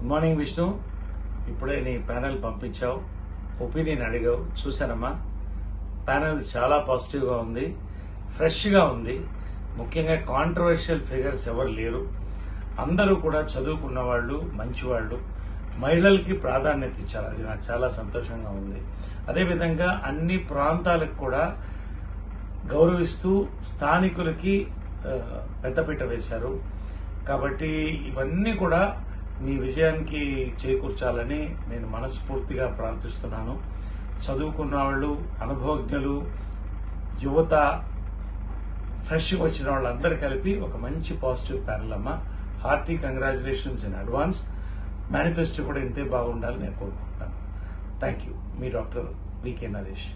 good morning Vishnu ఇప్పుడే నీ panel పంపించావు opinion అడిగావు చూశానమ్మా ప్యానెల్ చాలా పాజిటివ్ గా ఉంది ఫ్రెష్ గా ఉంది ముఖ్యంగా కాంట్రవర్షియల్ ఫిగర్స్ ఎవరు లేరు అందరూ కూడా చదువుకున్న వాళ్ళు మంచివాళ్ళు మహిళలకి ప్రాధాన్యత ఇచ్చారు అది నాకు చాలా సంతోషంగా ఉంది అదేవిధంగా అన్ని ప్రాంతాలకు కూడా గౌరవిస్తూ స్థానికులకి ఆ, పెద్దపీట వేశారు కాబట్టి ఇవన్నీ కూడా మీ విజయానికి చేకూర్చాలని నేను మనస్ఫూర్తిగా ప్రార్థిస్తున్నాను చదువుకున్న వాళ్ళు అనుభవజ్ఞులు యువత ఫ్రెష్ వచ్చిన వాళ్ళందరూ కలిపి ఒక మంచి పాజిటివ్ ప్యానల్ అమ్మ hearty congratulations in advance manifesto కూడా ఇంతే బాగుండాలని నేను కోరుకుంటున్నాను థ్యాంక్ యూ మీ doctor V K Naresh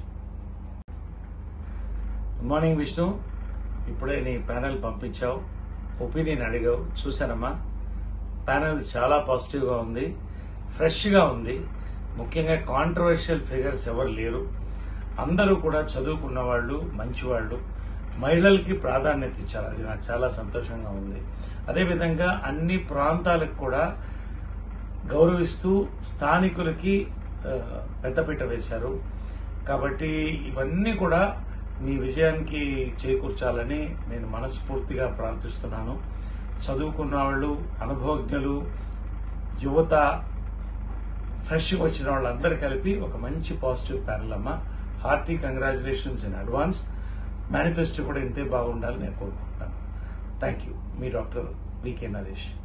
good morning Vishnu ఇప్పుడే నీ ప్యానెల్ పంపించావు ఒపీనియన్ అడిగావు చూశానమ్మా ప్యానెల్ చాలా పాజిటివ్ గా ఉంది ఫ్రెష్ గా ఉంది ముఖ్యంగా కాంట్రవర్షియల్ ఫిగర్స్ ఎవరు లేరు అందరూ కూడా చదువుకున్న వాళ్ళు మంచివాళ్ళు మహిళలకి ప్రాధాన్యత ఇచ్చారు అది నాకు చాలా సంతోషంగా ఉంది అదేవిధంగా అన్ని ప్రాంతాలకు కూడా గౌరవిస్తూ స్థానికులకి ఆ, పెద్దపీట వేశారు కాబట్టి ఇవన్నీ కూడా మీ విజయానికి చేకూర్చాలని నేను మనస్ఫూర్తిగా ప్రార్థిస్తున్నాను చదువుకున్న వాళ్ళు అనుభవజ్ఞులు యువత ఫ్రెష్ వచ్చిన వాళ్ళందరూ కలిపి ఒక మంచి పాజిటివ్ ప్యానల్ అమ్మ hearty congratulations in advance manifesto కూడా ఇంతే బాగుండాలని నేను కోరుకుంటున్నాను థ్యాంక్ యూ మీ డాక్టర్ వికే నరేష్